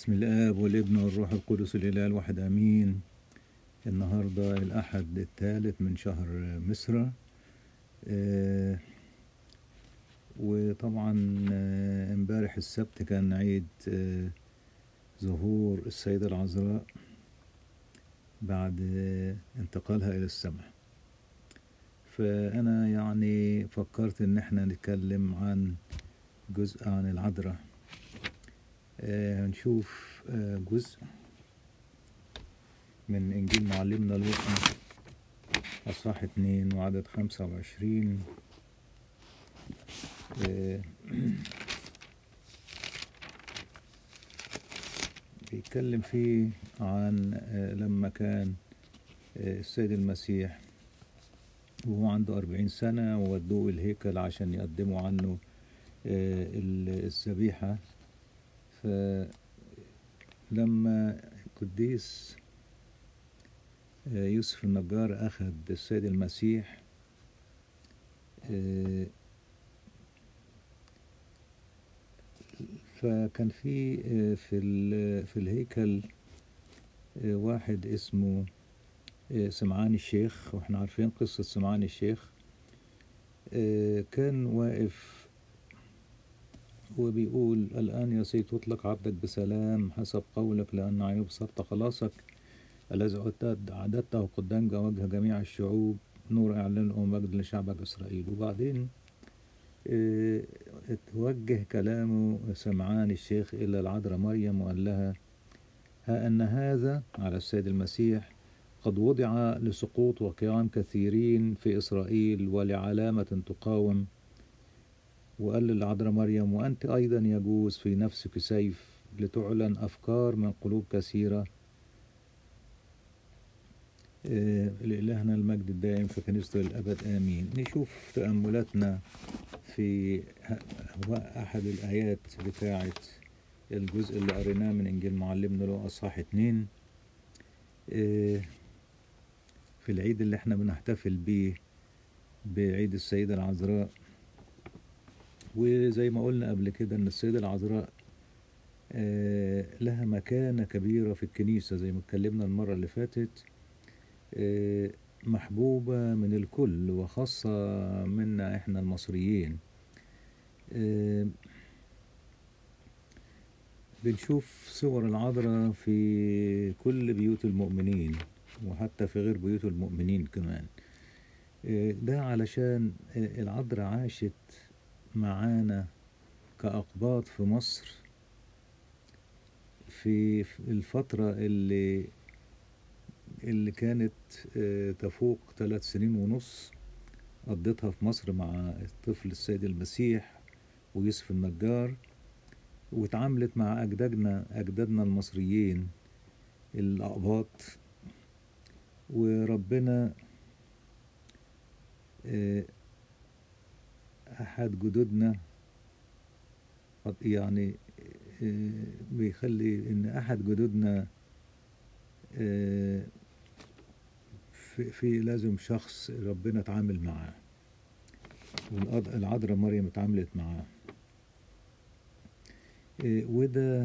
بسم الآب والابن والروح القدس الإله الواحد آمين النهاردة الأحد الثالث من شهر مصر آه، وطبعا آه، امبارح السبت كان عيد آه، ظهور السيدة العذراء بعد آه، انتقالها إلى السماء فأنا يعني فكرت إن احنا نتكلم عن جزء عن العذراء آه، هنشوف آه، جزء من إنجيل معلمنا لوقا أصحاح اتنين وعدد خمسة وعشرين آه، بيتكلم فيه عن آه، لما كان آه، السيد المسيح وهو عنده أربعين سنة وودوه الهيكل عشان يقدموا عنه آه، ال- الذبيحة فلما القديس آه، يوسف النجار أخذ السيد المسيح آه، فكان في آه، في ال- في الهيكل آه، واحد اسمه آه، سمعان الشيخ واحنا عارفين قصة سمعان الشيخ آه، كان واقف وبيقول الآن يا سيد تطلق عبدك بسلام حسب قولك لأن عيوب صرت خلاصك الذي أعدد- أعددته قدام وجه جميع الشعوب نور إعلان ومجد لشعبك إسرائيل وبعدين آه، اتوجه كلامه سمعان الشيخ إلى العذراء مريم وقال لها ها أن هذا على السيد المسيح قد وضع لسقوط وقيام كثيرين في إسرائيل ولعلامة تقاوم وقال للعذراء مريم وأنت أيضا يجوز في نفسك سيف لتعلن أفكار من قلوب كثيرة آه، لإلهنا المجد الدائم في كنيسة الأبد آمين نشوف تأملاتنا في ه- هو أحد الآيات بتاعة الجزء اللي قريناه من إنجيل معلمنا له أصحاح اتنين آه، في العيد اللي احنا بنحتفل بيه بعيد السيدة العذراء وزي ما قلنا قبل كده ان السيدة العذراء آه، لها مكانة كبيرة في الكنيسة زي ما اتكلمنا المرة اللي فاتت آه، محبوبة من الكل وخاصة منا احنا المصريين آه، بنشوف صور العذراء في كل بيوت المؤمنين وحتى في غير بيوت المؤمنين كمان آه، ده علشان آه، العذراء عاشت معانا كأقباط في مصر في في الفترة اللي اللي كانت آه، تفوق ثلاث سنين ونص قضيتها في مصر مع الطفل السيد المسيح ويوسف النجار واتعاملت مع أجدادنا أجدادنا المصريين الأقباط وربنا آه، أحد جدودنا قد- يعني آه، بيخلي إن أحد جدودنا آه، في, في لازم شخص ربنا اتعامل معاه والعذراء مريم اتعاملت معاه آه، وده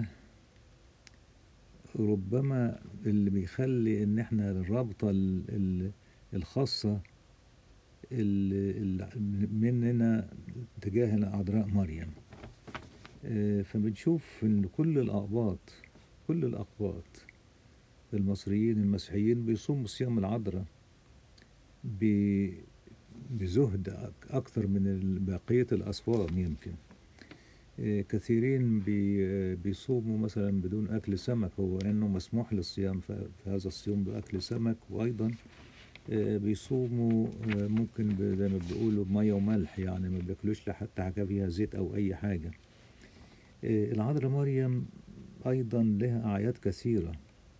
ربما اللي بيخلي ان احنا الرابطة ال- ال- الخاصة ال- ال- مننا تجاه العذراء مريم آه، فبنشوف ان كل الاقباط كل الاقباط المصريين المسيحيين بيصوموا صيام العذراء ب- بزهد أك- اكثر من ال- بقية الاصوام يمكن آه، كثيرين بي- آه، بيصوموا مثلا بدون اكل سمك هو انه مسموح للصيام ف- في هذا الصيام باكل سمك وايضا آه، بيصوموا آه، ممكن ب- زي ما بيقولوا بميه وملح يعني ما بياكلوش حتى حاجه فيها زيت او اي حاجه آه، العذراء مريم ايضا لها اعياد كثيره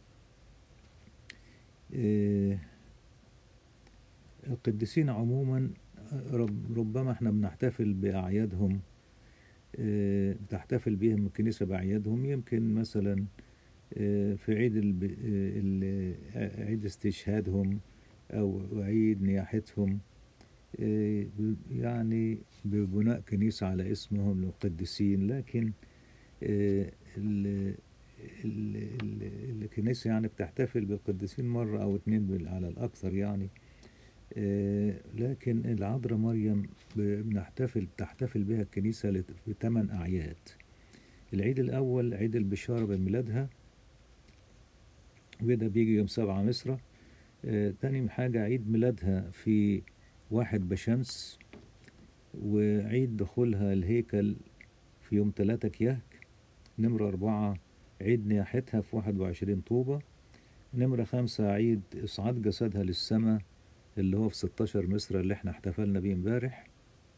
آه، القديسين عموما آه، رب- ربما احنا بنحتفل باعيادهم آه، بتحتفل بهم الكنيسه باعيادهم يمكن مثلا آه، في عيد الب... آه، ال- آه، عيد استشهادهم أو عيد نياحتهم آه، ب- يعني ببناء كنيسة على اسمهم القديسين لكن آه، ال- ال- ال- الكنيسة يعني بتحتفل بالقديسين مرة أو اتنين بال- على الأكثر يعني آه، لكن العذراء مريم ب- بنحتفل بتحتفل بها الكنيسة لت- في ثمان أعياد العيد الأول عيد البشارة بميلادها وده بيجي يوم سبعة مصرة آه، تاني حاجة عيد ميلادها في واحد بشمس وعيد دخولها الهيكل في يوم تلاتة كيهك نمرة أربعة عيد نياحتها في واحد وعشرين طوبة نمرة خمسة عيد إصعاد جسدها للسماء اللي هو في ستاشر مصر اللي احنا احتفلنا بيه امبارح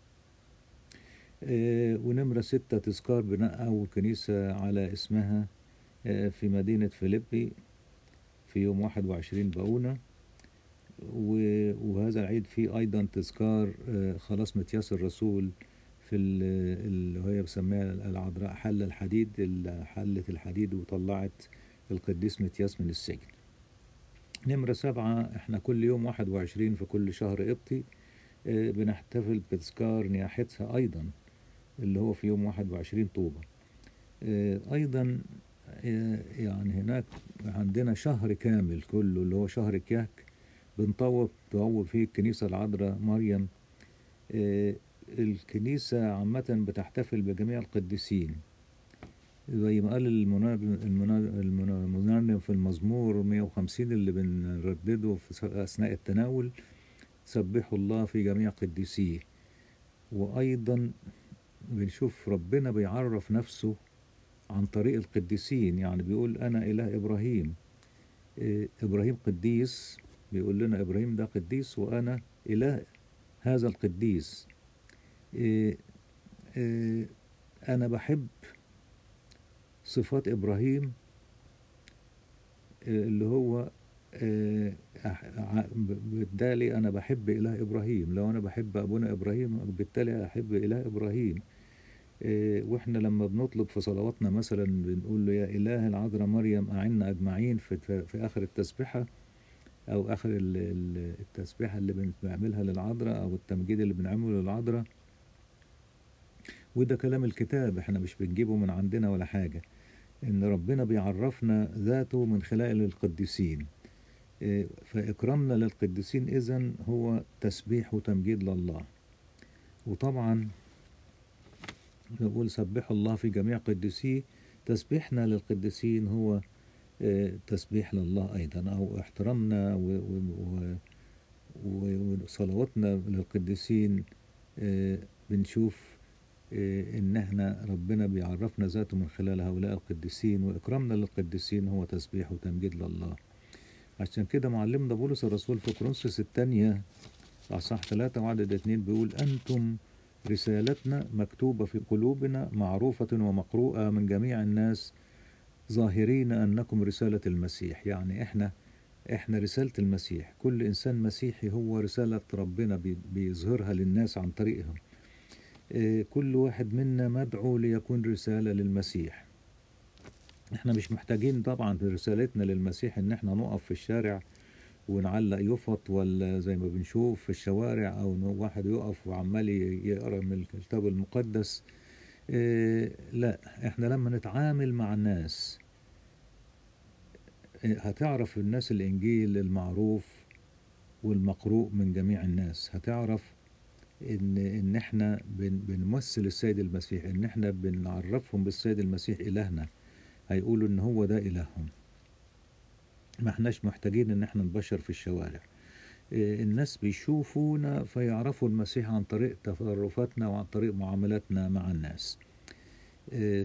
آه، ونمرة ستة تذكار بناء أول كنيسة على اسمها آه، في مدينة فيليبي في يوم واحد وعشرين باونة و- وهذا العيد فيه أيضا تذكار آه، خلاص متياس الرسول في ال- اللي هي بسميها العذراء حل الحديد اللي حلت الحديد وطلعت القديس متياس من السجن نمرة سبعة احنا كل يوم واحد وعشرين في كل شهر قبطي آه، بنحتفل بتذكار نياحتها أيضا اللي هو في يوم واحد وعشرين طوبة آه، أيضا آه، يعني هناك عندنا شهر كامل كله اللي هو شهر كيهك بنطوب تطوب فيه الكنيسة العذراء مريم آه، الكنيسة عامة بتحتفل بجميع القديسين زي ما قال المنرنم المنرنم- المنرنم في المزمور 150 اللي بنردده في أثناء التناول سبحوا الله في جميع قديسيه وأيضا بنشوف ربنا بيعرف نفسه عن طريق القديسين يعني بيقول أنا إله إبراهيم إيه، إبراهيم قديس بيقول لنا إبراهيم ده قديس وأنا إله هذا القديس إيه، إيه، أنا بحب صفات إبراهيم إيه، اللي هو إيه، أح- ع- ب- بالتالي أنا بحب إله إبراهيم لو أنا بحب أبونا إبراهيم بالتالي أحب إله إبراهيم إيه، واحنا لما بنطلب في صلواتنا مثلا بنقول له يا إله العذراء مريم أعنا أجمعين في, في, في آخر التسبيحة أو آخر ال- ال- التسبيحة اللي بن- بنعملها للعذراء أو التمجيد اللي بنعمله للعذراء وده كلام الكتاب احنا مش بنجيبه من عندنا ولا حاجة إن ربنا بيعرفنا ذاته من خلال القديسين إيه، فإكرامنا للقديسين إذن هو تسبيح وتمجيد لله وطبعا نقول سبحوا الله في جميع قديسيه تسبيحنا للقديسين هو آه، تسبيح لله أيضا أو احترامنا و- و- و- وصلواتنا للقديسين آه، بنشوف آه، إن احنا ربنا بيعرفنا ذاته من خلال هؤلاء القديسين وإكرامنا للقديسين هو تسبيح وتمجيد لله عشان كده معلمنا بولس الرسول في كورنثوس الثانية أصح ثلاثة وعدد اتنين بيقول أنتم رسالتنا مكتوبة في قلوبنا معروفة ومقروءة من جميع الناس ظاهرين أنكم رسالة المسيح يعني إحنا إحنا رسالة المسيح كل إنسان مسيحي هو رسالة ربنا بي- بيظهرها للناس عن طريقها إيه، كل واحد منا مدعو ليكون رسالة للمسيح احنا مش محتاجين طبعا في رسالتنا للمسيح ان احنا نقف في الشارع ونعلق يفط ولا زي ما بنشوف في الشوارع او إن واحد يقف وعمال يقرا من الكتاب المقدس إيه لا احنا لما نتعامل مع الناس إيه، هتعرف الناس الانجيل المعروف والمقروء من جميع الناس هتعرف ان ان احنا بن بنمثل السيد المسيح ان احنا بنعرفهم بالسيد المسيح الهنا هيقولوا ان هو ده الههم ما احناش محتاجين ان احنا نبشر في الشوارع إيه، الناس بيشوفونا فيعرفوا المسيح عن طريق تصرفاتنا وعن طريق معاملاتنا مع الناس إيه،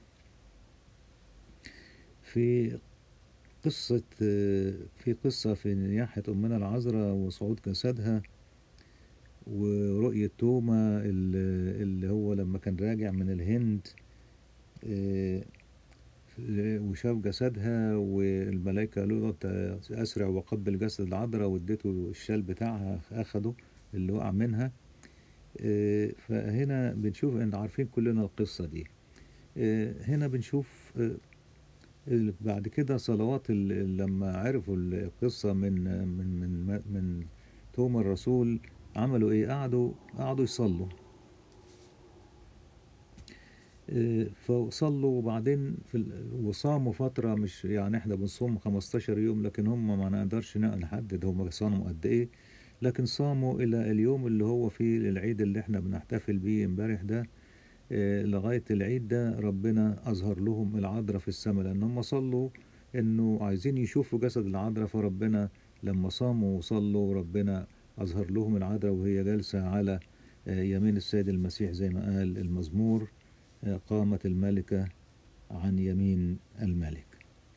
في قصة آه، في قصة في نياحة أمنا العذراء وصعود جسدها ورؤية توما اللي اللي هو لما كان راجع من الهند آه، وشاف جسدها والملائكة قالوا له "أنت أسرع وقبل جسد العذراء واديته الشال بتاعها أخده اللي وقع منها آه، فهنا بنشوف إن عارفين كلنا القصة دي آه، هنا بنشوف آه، ال- بعد كده صلوات ال- لما عرفوا القصة من من من من توما الرسول عملوا ايه قعدوا قعدوا يصلوا آه، فصلوا وبعدين في ال- وصاموا فترة مش يعني احنا بنصوم 15 يوم لكن هم ما نقدرش نحدد هم صاموا قد ايه لكن صاموا الى اليوم اللي هو فيه العيد اللي احنا بنحتفل بيه امبارح ده آه، لغاية العيد ده ربنا أظهر لهم العذراء في السماء لأن هم صلوا إنه عايزين يشوفوا جسد العذراء فربنا لما صاموا وصلوا ربنا أظهر لهم العذراء وهي جالسة على آه، يمين السيد المسيح زي ما قال المزمور آه، قامت الملكة عن يمين الملك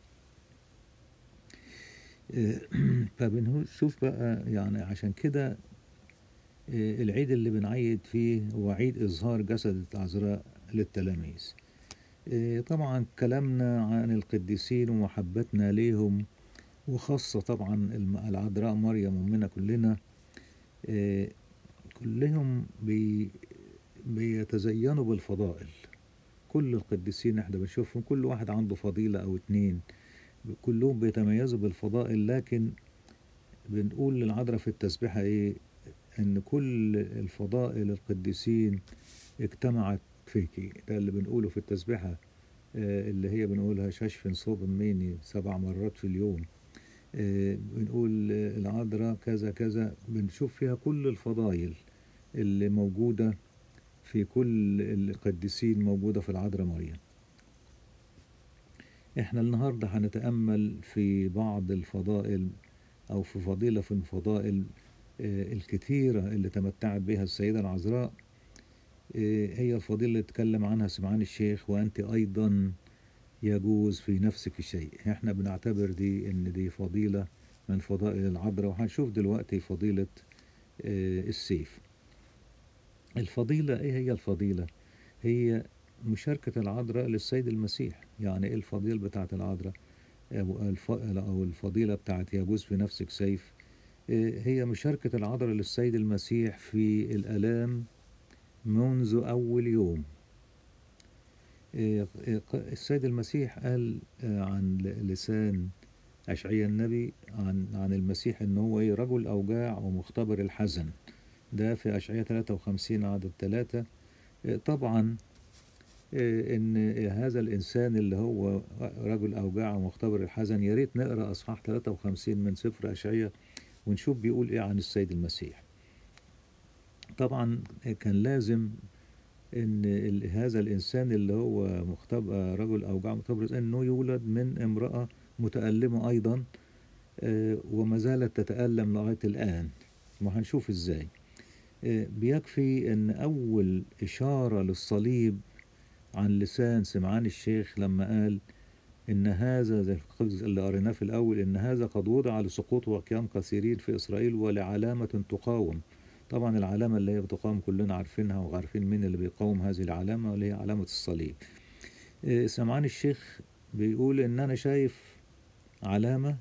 آه، فبنشوف بقى يعني عشان كده آه، العيد اللي بنعيد فيه هو عيد إظهار جسد العذراء للتلاميذ آه، طبعا كلامنا عن القديسين ومحبتنا ليهم وخاصة طبعا الم- العذراء مريم أمنا كلنا آه، كلهم بي بيتزينوا بالفضائل كل القديسين احنا بنشوفهم كل واحد عنده فضيلة أو اتنين كلهم بيتميزوا بالفضائل لكن بنقول للعذراء في التسبيحة ايه ان كل الفضائل القديسين اجتمعت فيكي ده اللي بنقوله في التسبيحة آه، اللي هي بنقولها ششف صوب ميني سبع مرات في اليوم آه، بنقول آه، العذراء كذا كذا بنشوف فيها كل الفضائل اللي موجودة في كل القديسين موجودة في العذراء مريم احنا النهاردة هنتأمل في بعض الفضائل أو في فضيلة في الفضائل آه، الكثيرة اللي تمتعت بها السيدة العذراء آه، هي الفضيلة اللي اتكلم عنها سمعان الشيخ وأنت أيضا يجوز في نفسك شيء احنا بنعتبر دي ان دي فضيلة من فضائل العذراء وهنشوف دلوقتي فضيلة آه، السيف الفضيلة ايه هي الفضيلة هي مشاركة العذراء للسيد المسيح يعني ايه الفضيلة بتاعت العذراء أو الف- أو الفضيلة بتاعت يجوز في نفسك سيف آه، هي مشاركة العذراء للسيد المسيح في الآلام منذ أول يوم آه، آه، السيد المسيح قال آه، عن لسان أشعياء النبي عن عن المسيح إن هو إيه رجل أوجاع ومختبر الحزن ده في أشعياء 53 عدد 3 طبعا آه، إن هذا الإنسان اللي هو رجل أوجاع ومختبر الحزن يا ريت نقرأ أصحاح 53 من سفر أشعياء ونشوف بيقول إيه عن السيد المسيح طبعا كان لازم ان ال- هذا الانسان اللي هو مختبئ رجل اوجاع مختبر انه يولد من امراه متالمه ايضا آه، وما زالت تتالم لغايه الان وهنشوف ازاي آه، بيكفي ان اول اشاره للصليب عن لسان سمعان الشيخ لما قال ان هذا زي القصد اللي قريناه في الاول ان هذا قد وضع لسقوط وقيام كثيرين في اسرائيل ولعلامه تقاوم طبعا العلامة اللي هي بتقاوم كلنا عارفينها وعارفين مين اللي بيقاوم هذه العلامة واللي هي علامة الصليب إيه، سمعان الشيخ بيقول إن أنا شايف علامة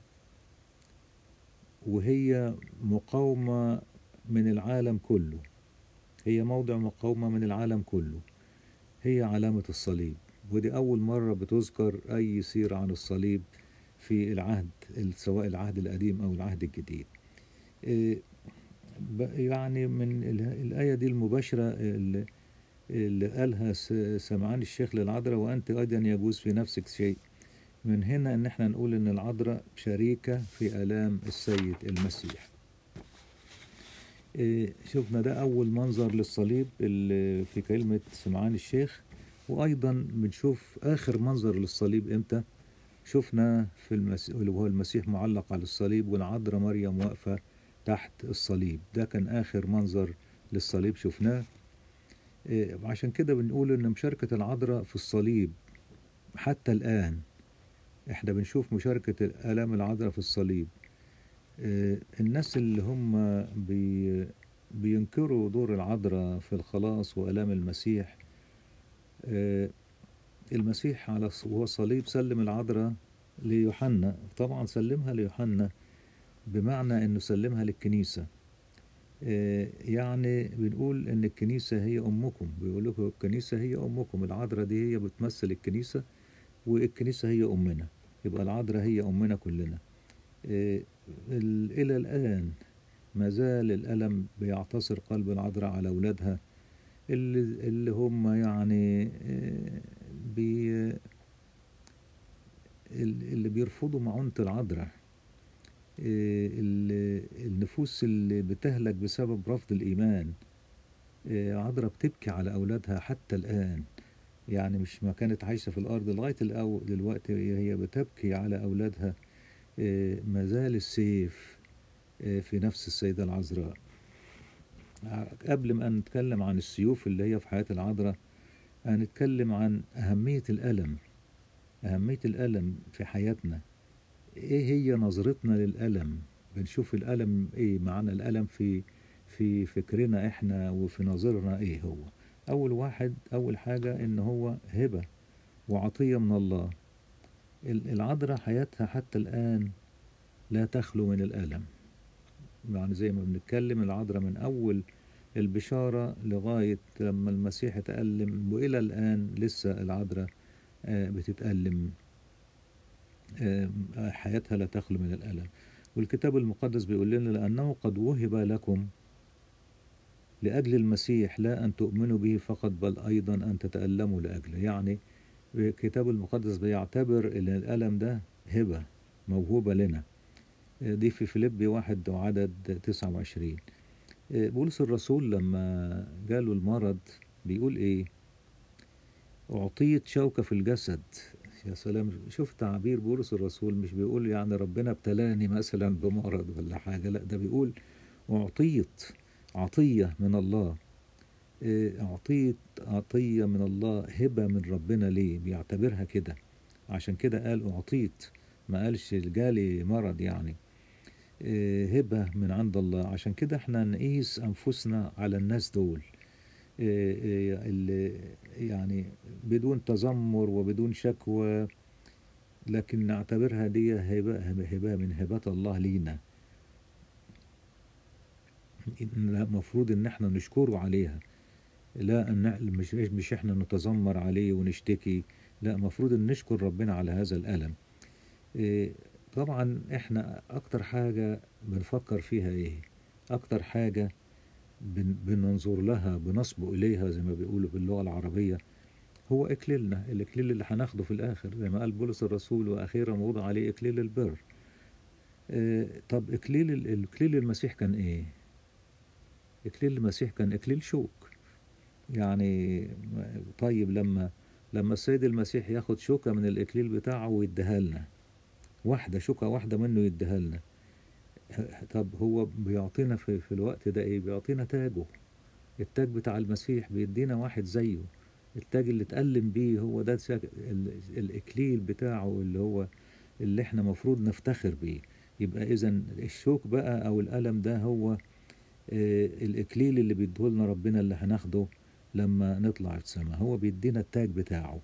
وهي مقاومة من العالم كله هي موضع مقاومة من العالم كله هي علامة الصليب ودي أول مرة بتذكر أي سيرة عن الصليب في العهد سواء العهد القديم أو العهد الجديد إيه، ب- يعني من ال- الآية دي المباشرة اللي, اللي قالها س- سمعان الشيخ للعذراء وأنت أيضا يجوز في نفسك شيء من هنا إن احنا نقول إن العذراء شريكة في آلام السيد المسيح إيه، شفنا ده أول منظر للصليب اللي في كلمة سمعان الشيخ وأيضا بنشوف آخر منظر للصليب إمتى شفنا في المسيح اللي هو المسيح معلق على الصليب والعذراء مريم واقفة تحت الصليب ده كان آخر منظر للصليب شفناه إيه، عشان كده بنقول إن مشاركة العذراء في الصليب حتى الآن إحنا بنشوف مشاركة آلام العذراء في الصليب إيه، الناس اللي هم بي بينكروا دور العذراء في الخلاص وآلام المسيح إيه، المسيح على الص- وهو صليب سلم العذراء ليوحنا طبعا سلمها ليوحنا بمعنى انه سلمها للكنيسة آه، يعني بنقول ان الكنيسة هي امكم بيقول لكم الكنيسة هي امكم العذراء دي هي بتمثل الكنيسة والكنيسة هي امنا يبقى العذراء هي امنا كلنا آه، ال- الى الان ما زال الالم بيعتصر قلب العذراء على اولادها اللي, اللي هم يعني آه، بي اللي بيرفضوا معونة العذراء آه، ال- النفوس اللي بتهلك بسبب رفض الإيمان آه، عذراء بتبكي على أولادها حتى الآن يعني مش ما كانت عايشة في الأرض لغاية الأول دلوقتي هي بتبكي على أولادها آه، ما زال السيف آه، في نفس السيدة العذراء قبل ما نتكلم عن السيوف اللي هي في حياة العذراء هنتكلم عن أهمية الألم أهمية الألم في حياتنا إيه هي نظرتنا للألم بنشوف الألم إيه معنى الألم في في فكرنا إحنا وفي نظرنا إيه هو أول واحد أول حاجة إن هو هبة وعطية من الله ال- العذراء حياتها حتى الآن لا تخلو من الألم يعني زي ما بنتكلم العذراء من أول البشارة لغاية لما المسيح اتألم وإلى الآن لسه العذراء آه، بتتألم آه، حياتها لا تخلو من الألم والكتاب المقدس بيقول لنا لأنه قد وهب لكم لأجل المسيح لا أن تؤمنوا به فقط بل أيضا أن تتألموا لأجله يعني الكتاب المقدس بيعتبر أن الألم ده هبة موهوبة لنا آه، دي في فيليبي واحد وعدد 29 آه، بولس الرسول لما جاله المرض بيقول ايه أعطيت شوكة في الجسد يا سلام شوف تعبير بولس الرسول مش بيقول يعني ربنا ابتلاني مثلا بمرض ولا حاجة لا ده بيقول أعطيت عطية من الله إيه، أعطيت عطية من الله هبة من ربنا ليه بيعتبرها كده عشان كده قال أعطيت ما قالش جالي مرض يعني إيه، هبة من عند الله عشان كده احنا نقيس أنفسنا على الناس دول إيه، إيه، اللي يعني بدون تذمر وبدون شكوى لكن نعتبرها دي هبة هبة من هبات الله لينا المفروض ان احنا نشكره عليها لا ان مش مش احنا نتذمر عليه ونشتكي لا المفروض ان نشكر ربنا على هذا الألم إيه، طبعا احنا اكتر حاجة بنفكر فيها ايه اكتر حاجة بن بننظر لها بنصب اليها زي ما بيقولوا باللغة العربية هو اكليلنا الاكليل اللي هناخده في الاخر زي ما قال بولس الرسول واخيرا وضع عليه اكليل البر إيه، طب اكليل ال- الاكليل المسيح كان ايه اكليل المسيح كان اكليل شوك يعني طيب لما لما السيد المسيح ياخد شوكة من الإكليل بتاعه ويديها لنا واحدة شوكة واحدة منه يديها لنا طب هو بيعطينا في, في الوقت ده إيه بيعطينا تاجه التاج بتاع المسيح بيدينا واحد زيه التاج اللي اتألم بيه هو ده ساك- ال- الإكليل بتاعه اللي هو اللي احنا مفروض نفتخر بيه يبقى إذا الشوك بقى أو الألم ده هو آه، الإكليل اللي بيديهولنا ربنا اللي هناخده لما نطلع السماء هو بيدينا التاج بتاعه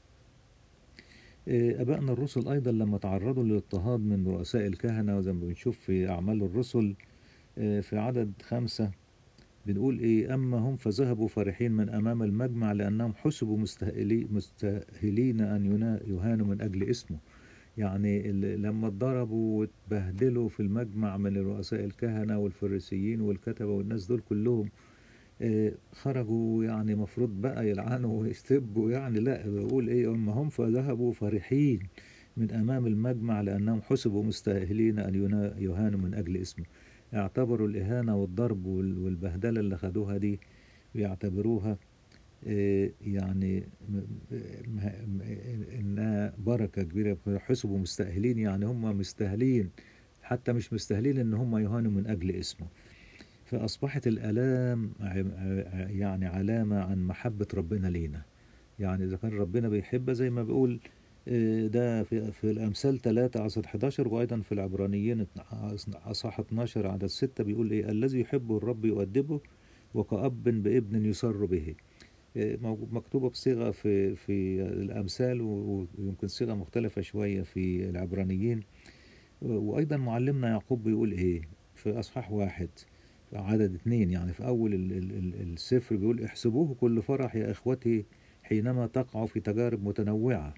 آه، أبائنا الرسل أيضا لما تعرضوا للاضطهاد من رؤساء الكهنة وزي ما بنشوف في أعمال الرسل آه، في عدد خمسة بنقول إيه أما هم فذهبوا فرحين من أمام المجمع لأنهم حسبوا مستهلي مستاهلين أن ينا- يهانوا من أجل اسمه يعني ال- لما اتضربوا واتبهدلوا في المجمع من رؤساء الكهنة والفريسيين والكتبة والناس دول كلهم آه، خرجوا يعني مفروض بقى يلعنوا ويستبوا يعني لا بقول ايه اما هم فذهبوا فرحين من امام المجمع لانهم حسبوا مستاهلين ان ينا- يهانوا من اجل اسمه اعتبروا الاهانه والضرب وال- والبهدله اللي خدوها دي بيعتبروها آه، يعني م- م- م- انها بركه كبيره حسبوا مستاهلين يعني هم مستاهلين حتى مش مستاهلين ان هم يهانوا من اجل اسمه فأصبحت الآلام ع- ع- يعني علامة عن محبة ربنا لينا يعني إذا كان ربنا بيحب زي ما بيقول آه، ده في, في الأمثال 3 عدد 11 وأيضا في العبرانيين أصح 12 عدد 6 بيقول إيه الذي يحبه الرب يؤدبه وكأب بابن يسر به آه، موجود- مكتوبة بصيغة في في الأمثال و- ويمكن صيغة مختلفة شوية في العبرانيين وأيضا معلمنا يعقوب بيقول إيه في أصحاح واحد في عدد اتنين يعني في أول ال- ال- ال- السفر بيقول احسبوه كل فرح يا إخوتي حينما تقعوا في تجارب متنوعة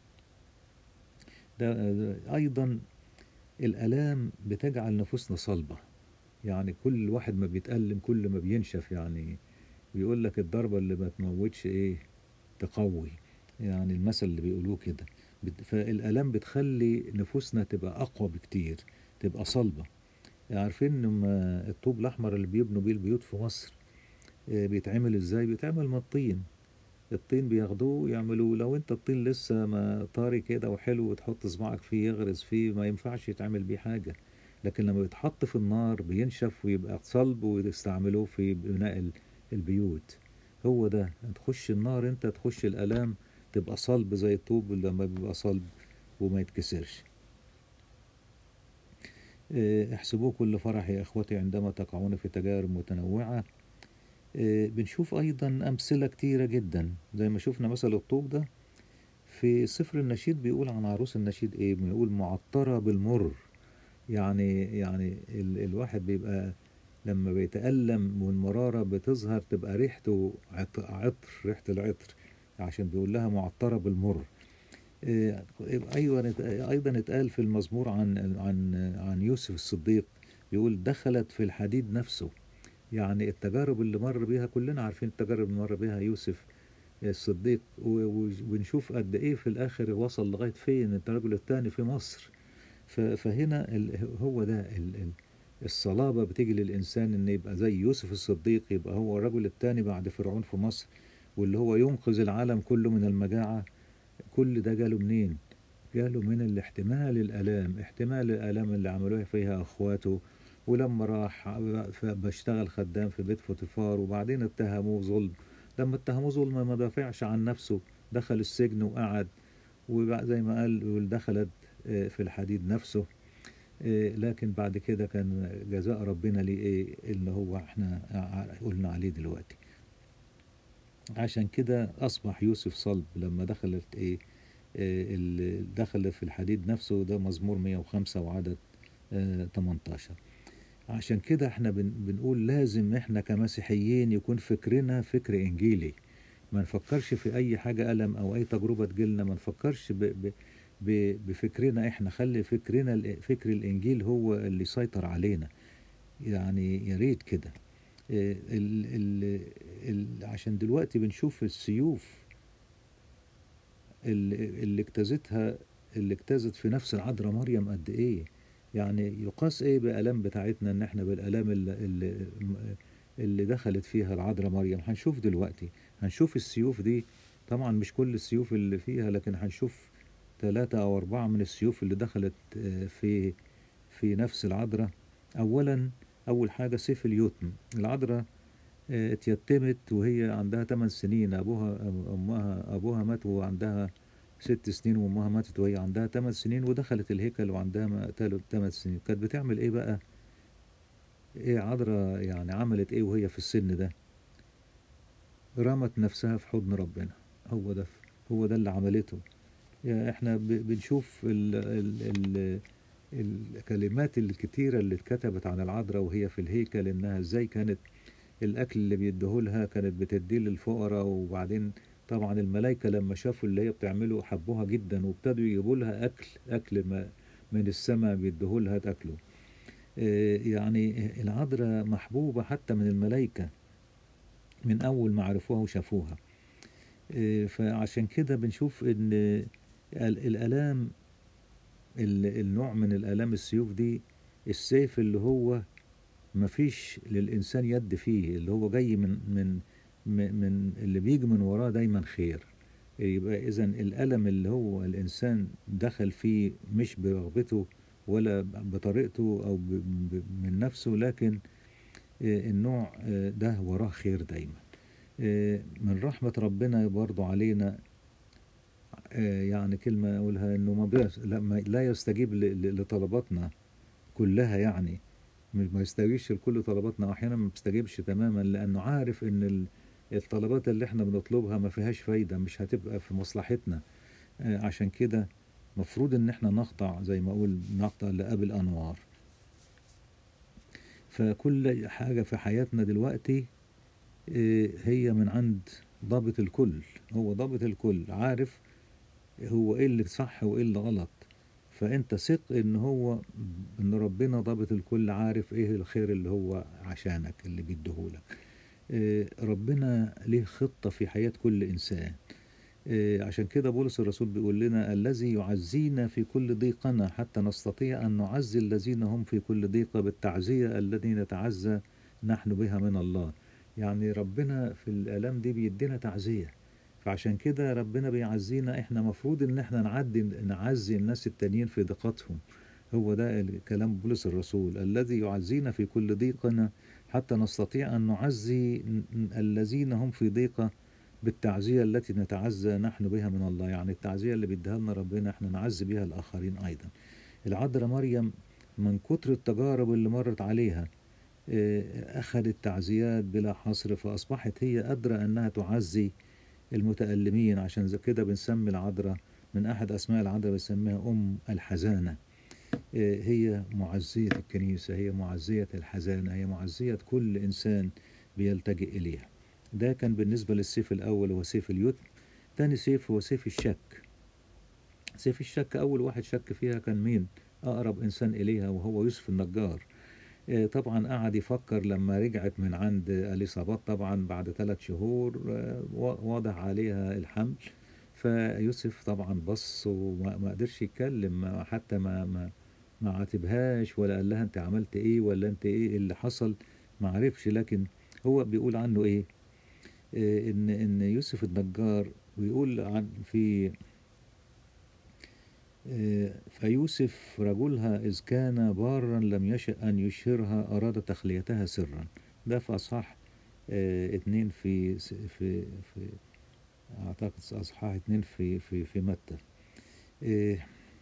ده ده أيضا الآلام بتجعل نفوسنا صلبة يعني كل واحد ما بيتألم كل ما بينشف يعني بيقول لك الضربة اللي ما تموتش ايه تقوي يعني المثل اللي بيقولوه كده بت- فالآلام بتخلي نفوسنا تبقى أقوى بكتير تبقى صلبة عارفين لما الطوب الأحمر اللي بيبنوا بيه البيوت في مصر آه، بيتعمل ازاي بيتعمل من الطين الطين بياخدوه يعملوا لو انت الطين لسه ما طري كده وحلو وتحط صباعك فيه يغرز فيه ما ينفعش يتعمل بيه حاجة لكن لما بيتحط في النار بينشف ويبقى صلب ويستعملوه في بناء ال- البيوت هو ده تخش النار انت تخش الالام تبقى صلب زي الطوب لما بيبقى صلب وما يتكسرش اه، احسبوه كل فرح يا اخوتي عندما تقعون في تجارب متنوعة اه، بنشوف ايضا امثلة كتيرة جدا زي ما شفنا مثل الطوب ده في سفر النشيد بيقول عن عروس النشيد ايه بيقول معطرة بالمر يعني يعني ال الواحد بيبقى لما بيتألم والمرارة بتظهر تبقى ريحته عط- عطر ريحة العطر عشان بيقول لها معطرة بالمر إيه، أيوة أيضا اتقال في المزمور عن عن عن يوسف الصديق بيقول دخلت في الحديد نفسه يعني التجارب اللي مر بيها كلنا عارفين التجارب اللي مر بيها يوسف الصديق و- و- ونشوف قد ايه في الاخر وصل لغايه فين الرجل الثاني في مصر ف- فهنا ال- هو ده ال- ال- الصلابه بتيجي للانسان ان يبقى زي يوسف الصديق يبقى هو الرجل الثاني بعد فرعون في مصر واللي هو ينقذ العالم كله من المجاعه كل ده جاله منين؟ جاله من الاحتمال الالام احتمال الالام اللي عملوها فيها اخواته ولما راح بشتغل خدام في بيت فوتيفار وبعدين اتهموه ظلم لما اتهموه ظلم ما دافعش عن نفسه دخل السجن وقعد وزي ما قال دخلت آه، في الحديد نفسه آه، لكن بعد كده كان جزاء ربنا ليه ايه اللي هو احنا ع- قلنا عليه دلوقتي عشان كده اصبح يوسف صلب لما دخلت ايه آه، اللي دخل في الحديد نفسه ده مزمور 105 وعدد آه، 18 عشان كده احنا بن بنقول لازم احنا كمسيحيين يكون فكرنا فكر انجيلي ما نفكرش في اي حاجة ألم او اي تجربة تجيلنا ما نفكرش ب ب ب بفكرنا احنا خلي فكرنا ال- فكر الانجيل هو اللي يسيطر علينا يعني يا ريت كده اه، ال ال ال عشان دلوقتي بنشوف السيوف اللي, اللي اجتازتها اللي اجتازت في نفس العذراء مريم قد ايه يعني يقاس ايه بالام بتاعتنا ان احنا بالالام اللي, اللي, اللي دخلت فيها العذراء مريم هنشوف دلوقتي هنشوف السيوف دي طبعا مش كل السيوف اللي فيها لكن هنشوف ثلاثة أو أربعة من السيوف اللي دخلت آه، في في نفس العذراء أولا أول حاجة سيف اليتم العذراء آه، اتيتمت وهي عندها 8 سنين أبوها أمها أبوها مات وعندها ست سنين وأمها ماتت وهي عندها 8 سنين ودخلت الهيكل وعندها 8 سنين كانت بتعمل إيه بقى؟ إيه عذراء يعني عملت إيه وهي في السن ده؟ رمت نفسها في حضن ربنا هو ده هو ده اللي عملته يعني احنا ب- بنشوف ال ال ال الكلمات الكتيرة اللي اتكتبت عن العذراء وهي في الهيكل انها ازاي كانت الاكل اللي بيديهولها كانت بتديه للفقراء وبعدين طبعا الملائكة لما شافوا اللي هي بتعمله حبوها جدا وابتدوا يجيبوا لها اكل اكل ما من السماء بيديهولها تاكله اه، يعني العذراء محبوبة حتى من الملائكة من أول ما عرفوها وشافوها إيه، فعشان كده بنشوف إن ال- الآلام ال- النوع من الآلام السيوف دي السيف اللي هو مفيش للإنسان يد فيه اللي هو جاي من من من من اللي بيجي من وراه دايما خير يبقى إذا الألم اللي هو الإنسان دخل فيه مش برغبته ولا بطريقته أو ب- ب- من نفسه لكن آه، النوع آه، ده وراه خير دايما آه، من رحمة ربنا برضو علينا آه، يعني كلمة أقولها إنه ما بيس- لا, ما لا يستجيب ل- ل- لطلباتنا كلها يعني م- ما يستجيبش لكل طلباتنا وأحيانا ما بيستجيبش تماما لأنه عارف إن ال- الطلبات اللي احنا بنطلبها ما فيهاش فايدة مش هتبقى في مصلحتنا آه، عشان كده مفروض إن احنا نخضع زي ما أقول نخضع لأب الأنوار فكل حاجة في حياتنا دلوقتي آه، هي من عند ضابط الكل هو ضابط الكل عارف هو ايه اللي صح وايه اللي غلط فانت ثق ان هو ان ربنا ضابط الكل عارف ايه الخير اللي هو عشانك اللي بيديهولك آه، ربنا ليه خطة في حياة كل إنسان آه، عشان كده بولس الرسول بيقول لنا الذي يعزينا في كل ضيقنا حتى نستطيع أن نعزي الذين هم في كل ضيقة بالتعزية الذي نتعزى نحن بها من الله يعني ربنا في الآلام دي بيدينا تعزية فعشان كده ربنا بيعزينا احنا مفروض ان احنا نعدي نعزي الناس التانيين في ضيقتهم هو ده كلام بولس الرسول الذي يعزينا في كل ضيقنا حتى نستطيع أن نعزي الذين هم في ضيقة بالتعزية التي نتعزى نحن بها من الله يعني التعزية اللي بيديها لنا ربنا احنا نعزي بها الآخرين أيضا العذراء مريم من كتر التجارب اللي مرت عليها آه، أخذت تعزيات بلا حصر فأصبحت هي قادرة أنها تعزي المتألمين عشان زي كده بنسمي العذراء من أحد أسماء العذراء بنسميها أم الحزانة آه، هي معزية الكنيسة هي معزية الحزانة هي معزية كل إنسان بيلتجئ إليها ده كان بالنسبة للسيف الأول هو سيف اليتم تاني سيف هو سيف الشك سيف الشك أول واحد شك فيها كان مين أقرب إنسان إليها وهو يوسف النجار آه، طبعا قعد يفكر لما رجعت من عند اليصابات طبعا بعد ثلاث شهور آه، واضح عليها الحمل فيوسف طبعا بص وما ما قدرش يتكلم ما- حتى ما ما ما عاتبهاش ولا قال لها انت عملت ايه ولا انت ايه اللي حصل ما عرفش لكن هو بيقول عنه ايه آه، ان ان يوسف النجار بيقول عن في آه، فيوسف رجلها إذ كان بارا لم يشأ أن يشهرها أراد تخليتها سرا ده في أصحاح آه، اتنين في في في أعتقد أصحاح اتنين في في في متى آه،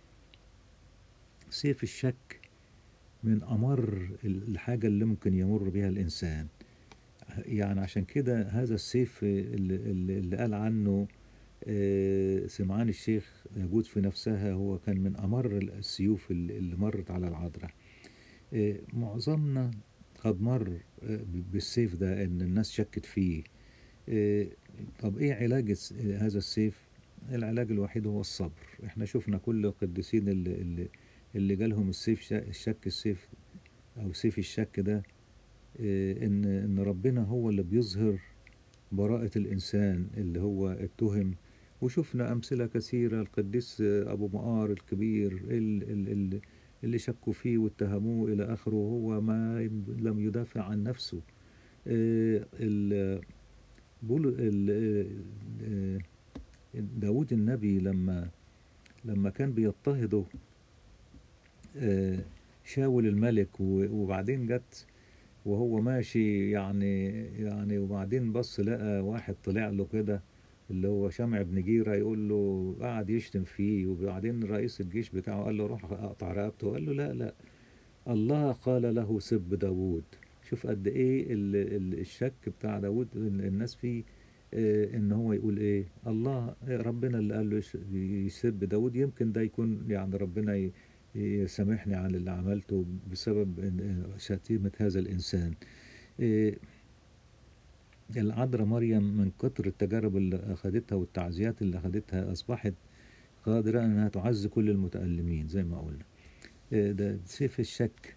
سيف الشك من أمر الحاجة اللي ممكن يمر بها الإنسان يعني عشان كده هذا السيف اللي, اللي اللي قال عنه آه، سمعان الشيخ يجود في نفسها هو كان من أمر السيوف اللي اللي مرت على العذراء آه، معظمنا قد مر آه، بالسيف ده إن الناس شكت فيه آه، طب إيه علاج الس- هذا السيف؟ العلاج الوحيد هو الصبر احنا شفنا كل القديسين اللي, اللي, اللي جالهم السيف شا- الشك السيف أو سيف الشك ده آه، إن إن ربنا هو اللي بيظهر براءة الإنسان اللي هو اتهم وشفنا أمثلة كثيرة القديس أبو مقار الكبير ال- ال- ال- اللي شكوا فيه واتهموه إلى آخره وهو ما يم- لم يدافع عن نفسه آه، ال- بول ال- آه، داود النبي لما لما كان بيضطهده آه، شاول الملك و- وبعدين جت وهو ماشي يعني يعني وبعدين بص لقى واحد طلع له كده اللي هو شمع بن جيرة يقول له قعد يشتم فيه وبعدين رئيس الجيش بتاعه قال له روح اقطع رقبته قال له لا لا الله قال له سب داوود شوف قد ايه ال- ال- الشك بتاع داوود ال- الناس فيه آه، ان هو يقول ايه الله ربنا اللي قال له يش- يسب داوود يمكن ده يكون يعني ربنا ي- يسامحني عن اللي عملته بسبب إن- شتيمة هذا الإنسان إيه، العذراء مريم من كتر التجارب اللي أخدتها والتعزيات اللي أخدتها أصبحت قادرة أنها تعزي كل المتألمين زي ما قلنا إيه، ده سيف الشك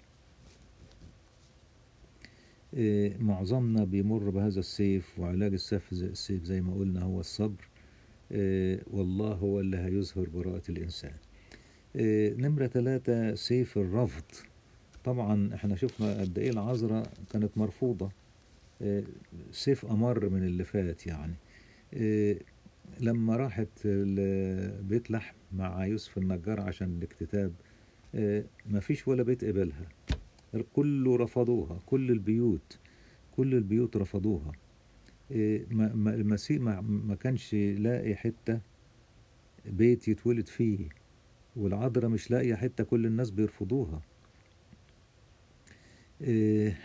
إيه، معظمنا بيمر بهذا السيف وعلاج السيف زي, السيف زي ما قلنا هو الصبر إيه، والله هو اللي هيظهر براءة الإنسان إيه، نمرة ثلاثة سيف الرفض طبعا احنا شفنا قد ايه العذراء كانت مرفوضة إيه، سيف أمر من اللي فات يعني إيه، لما راحت ل- بيت لحم مع يوسف النجار عشان الاكتتاب إيه، مفيش ولا بيت قبلها كله رفضوها كل البيوت كل البيوت رفضوها إيه، ما- ما- المسيح ما ما كانش لاقي حتة بيت يتولد فيه والعذراء مش لاقية حتة كل الناس بيرفضوها إيه،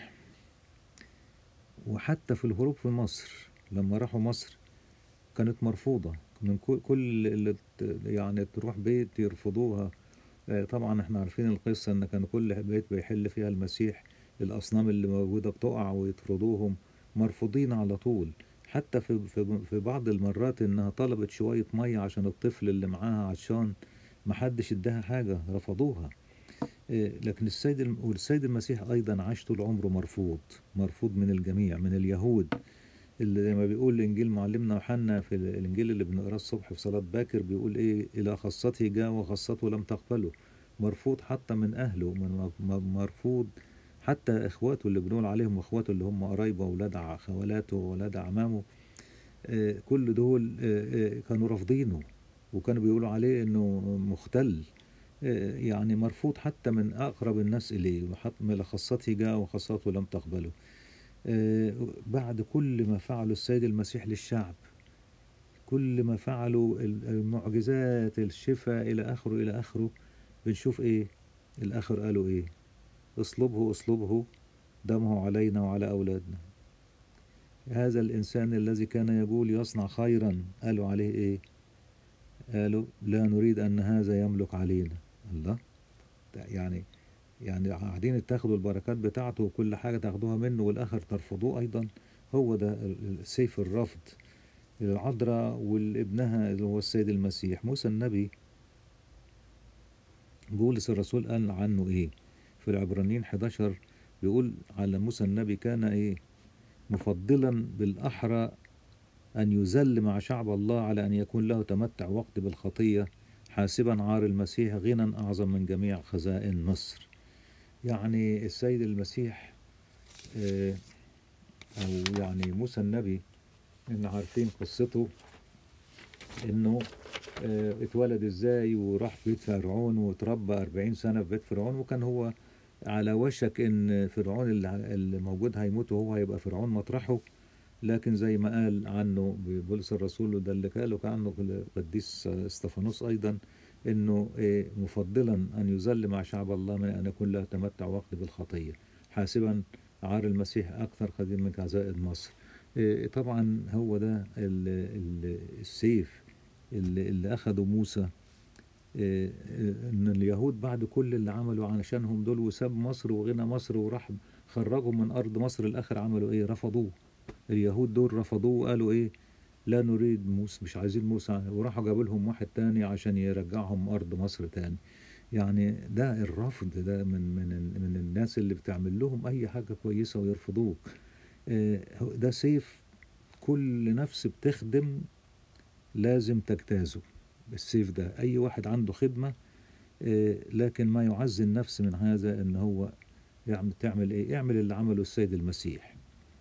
وحتى في الهروب في مصر لما راحوا مصر كانت مرفوضة من كل كل اللي ت- يعني تروح بيت يرفضوها آه، طبعا احنا عارفين القصة ان كان كل بيت بيحل فيها المسيح الأصنام اللي موجودة بتقع ويطردوهم مرفوضين على طول حتى في في في بعض المرات انها طلبت شوية مية عشان الطفل اللي معاها عطشان محدش اداها حاجة رفضوها آه، لكن السيد الم- والسيد المسيح أيضا عاش طول عمره مرفوض مرفوض من الجميع من اليهود اللي زي ما بيقول إنجيل معلمنا يوحنا في ال- الإنجيل اللي بنقراه الصبح في صلاة باكر بيقول إيه إلى خاصته جاء وخاصته لم تقبله مرفوض حتى من أهله من م- مرفوض حتى إخواته اللي بنقول عليهم إخواته اللي هم قرايبه وولاد ع- خوالاته وولاد أعمامه آه، كل دول آه، آه، كانوا رافضينه وكانوا بيقولوا عليه إنه مختل آه، يعني مرفوض حتى من أقرب الناس إليه وحتى من خاصته جاء وخاصته لم تقبله آه، بعد كل ما فعله السيد المسيح للشعب كل ما فعلوا ال- المعجزات الشفاء إلى آخره إلى آخره بنشوف إيه الآخر قالوا إيه اصلبه اصلبه دمه علينا وعلى أولادنا هذا الإنسان الذي كان يقول يصنع خيرا قالوا عليه إيه قالوا لا نريد أن هذا يملك علينا الله ده يعني يعني قاعدين تاخدوا البركات بتاعته وكل حاجة تاخدوها منه والآخر ترفضوه أيضا هو ده ال- ال- سيف الرفض العذراء والابنها اللي هو السيد المسيح موسى النبي بولس الرسول قال عنه ايه في العبرانيين 11 بيقول على موسى النبي كان ايه مفضلا بالاحرى ان يذل مع شعب الله على ان يكون له تمتع وقت بالخطيه حاسبا عار المسيح غنى اعظم من جميع خزائن مصر يعني السيد المسيح آه، او يعني موسى النبي ان عارفين قصته انه آه، اتولد ازاي وراح بيت فرعون وتربى 40 سنة في بيت فرعون وكان هو على وشك ان فرعون اللي اللي موجود هيموت وهو هيبقى فرعون مطرحه لكن زي ما قال عنه بولس الرسول وده اللي قاله عنه القديس استفانوس ايضا انه آه، مفضلا ان يذل مع شعب الله من ان يكون له تمتع وقت بالخطيه حاسبا عار المسيح اكثر قديم من عزائد مصر آه، طبعا هو ده ال- ال- السيف اللي, اللي اخده موسى آه، آه، ان اليهود بعد كل اللي عملوا علشانهم دول وساب مصر وغنى مصر وراح خرجهم من ارض مصر الاخر عملوا ايه رفضوه اليهود دول رفضوه وقالوا ايه لا نريد موسى مش عايزين موسى وراحوا جابوا لهم واحد تاني عشان يرجعهم ارض مصر تاني يعني ده الرفض ده من من من الناس اللي بتعمل لهم اي حاجه كويسه ويرفضوك آه، هو ده سيف كل نفس بتخدم لازم تجتازه السيف ده اي واحد عنده خدمه آه، لكن ما يعزي النفس من هذا ان هو يعمل تعمل ايه اعمل اللي عمله السيد المسيح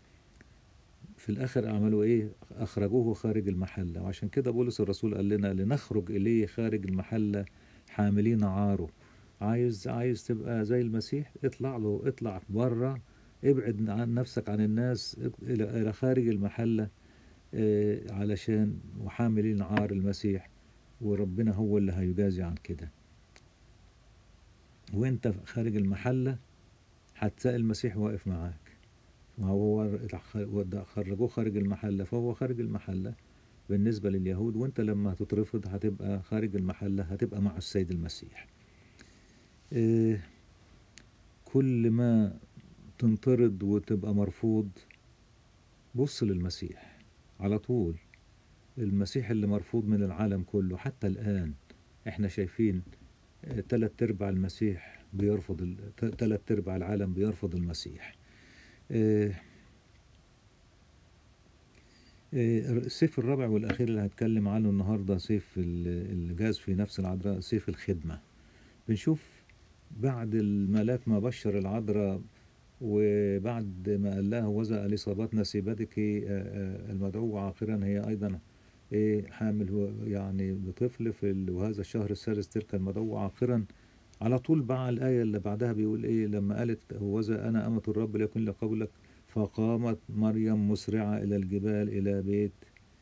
في الاخر عملوا ايه اخرجوه خارج المحله وعشان كده بولس الرسول قال لنا لنخرج اليه خارج المحله حاملين عاره عايز عايز تبقى زي المسيح اطلع له اطلع بره ابعد عن نفسك عن الناس الى إلى خارج المحله آه، علشان وحاملين عار المسيح وربنا هو اللي هيجازي عن كده وانت خارج المحله هتلاقي المسيح واقف معاك ما هو هو خرجوه خارج المحلة فهو خارج المحلة بالنسبة لليهود وانت لما هتترفض هتبقى خارج المحلة هتبقى مع السيد المسيح إيه كل ما تنطرد وتبقى مرفوض بص للمسيح على طول المسيح اللي مرفوض من العالم كله حتى الآن احنا شايفين آه، تلات ارباع المسيح بيرفض ال- ت- تلات ارباع العالم بيرفض المسيح آه، آه، السيف الرابع والأخير اللي هتكلم عنه النهاردة سيف ال- اللي جاز في نفس العذراء سيف الخدمة بنشوف بعد الملاك ما بشر العذراء وبعد ما قال لها وزع الإصابات نسيبتك آه، آه، المدعوة عاقرا هي أيضا إيه حامل هو يعني بطفل في ال- وهذا الشهر السادس تلك المدعوة عاقرا على طول بقى الآية اللي بعدها بيقول إيه لما قالت هوذا أنا أمة الرب ليكن لقولك فقامت مريم مسرعة إلى الجبال إلى بيت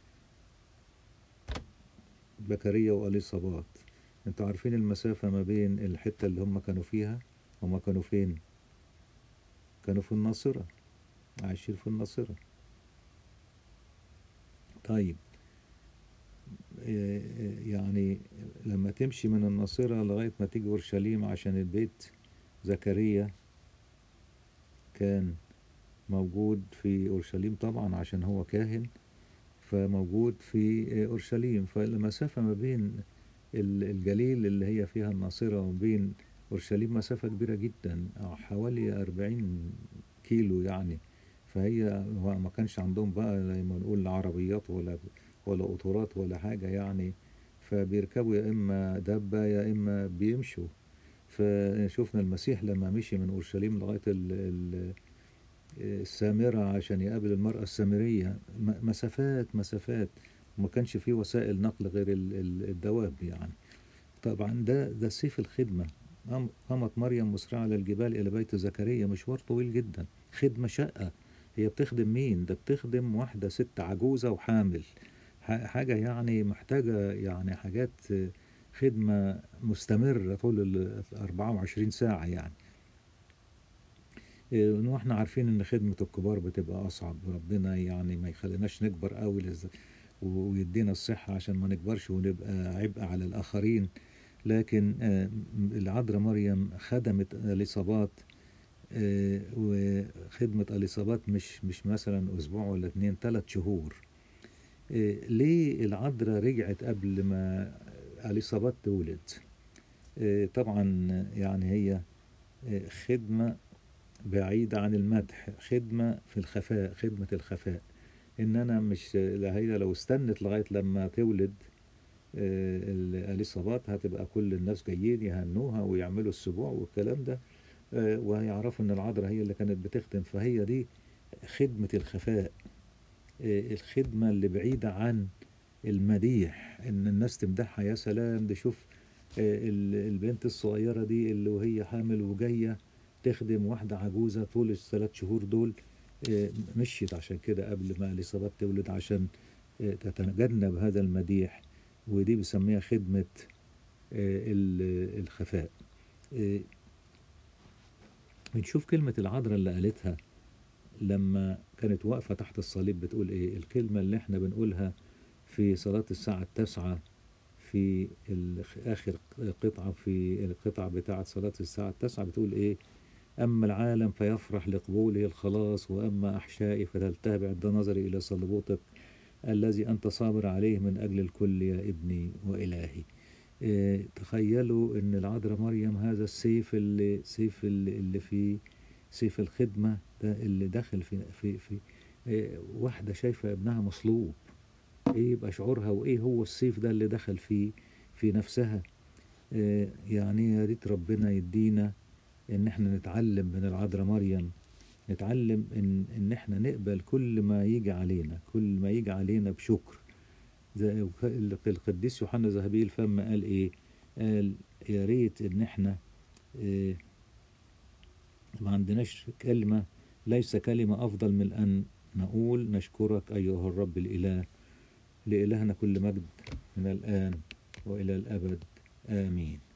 بكرية وأليصابات انتوا عارفين المسافة ما بين الحتة اللي هم كانوا فيها هم كانوا فين كانوا في الناصرة عايشين في الناصرة طيب إيه إيه يعني لما تمشي من الناصرة لغاية ما تيجي أورشليم عشان البيت زكريا كان موجود في أورشليم طبعا عشان هو كاهن فموجود في أورشليم فالمسافة ما بين ال- الجليل اللي هي فيها الناصرة وبين أورشليم مسافة كبيرة جدا أو حوالي أربعين كيلو يعني فهي هو ما كانش عندهم بقى زي ما نقول عربيات ولا ولا قطارات ولا حاجة يعني فبيركبوا يا إما دابة يا إما بيمشوا فشوفنا المسيح لما مشي من أورشليم لغاية ال ال السامرة عشان يقابل المرأة السامرية م- مسافات مسافات وما كانش فيه وسائل نقل غير ال- ال- الدواب يعني طبعا ده ده سيف الخدمة قام- قامت مريم مسرعة على الجبال إلى بيت زكريا مشوار طويل جدا خدمة شقة هي بتخدم مين ده بتخدم واحدة ست عجوزة وحامل ح- حاجة يعني محتاجة يعني حاجات آه، خدمة مستمرة طول ال 24 ساعة يعني إيه، واحنا عارفين ان خدمة الكبار بتبقى اصعب ربنا يعني ما يخليناش نكبر قوي لز... و- ويدينا الصحة عشان ما نكبرش ونبقى عبء على الاخرين لكن آه، م- العذراء مريم خدمت اليصابات آه، وخدمة اليصابات مش مش مثلا اسبوع ولا اتنين ثلاث شهور آه، ليه العذراء رجعت قبل ما اليصابات تولد آه، طبعا يعني هي آه، خدمة بعيدة عن المدح خدمة في الخفاء خدمة الخفاء إن أنا مش لا هي لو استنت لغاية لما تولد آه، ال- اليصابات هتبقى كل الناس جايين يهنوها ويعملوا السبوع والكلام ده آه، وهيعرفوا إن العذراء هي اللي كانت بتخدم فهي دي خدمة الخفاء آه، الخدمة اللي بعيدة عن المديح إن الناس تمدحها يا سلام دي شوف آه، ال- البنت الصغيرة دي اللي وهي حامل وجاية تخدم واحدة عجوزة طول الثلاث شهور دول آه، مشيت عشان كده قبل ما اليصابات تولد عشان آه، تتجنب هذا المديح ودي بسميها خدمة آه، ال- الخفاء آه، بنشوف كلمة العذراء اللي قالتها لما كانت واقفة تحت الصليب بتقول ايه الكلمة اللي احنا بنقولها في صلاة الساعة التاسعة في ال- آخر قطعة في القطعة بتاعة صلاة الساعة التاسعة بتقول ايه أما العالم فيفرح لقبوله الخلاص وأما أحشائي فتلتهب عند نظري إلى صلبوتك الذي أنت صابر عليه من أجل الكل يا ابني وإلهي إيه تخيلوا أن العذراء مريم هذا السيف اللي سيف اللي, اللي في سيف الخدمة ده اللي داخل في في في إيه واحدة شايفة ابنها مصلوب ايه يبقى شعورها وايه هو السيف ده اللي دخل في في نفسها إيه يعني يا ريت ربنا يدينا ان احنا نتعلم من العذراء مريم نتعلم ان ان احنا نقبل كل ما يجي علينا كل ما يجي علينا بشكر زي القديس يوحنا ذهبي الفم قال ايه قال يا ريت ان احنا إيه ما عندناش كلمة ليس كلمة أفضل من أن نقول نشكرك أيها الرب الإله لإلهنا كل مجد من الآن وإلى الأبد آمين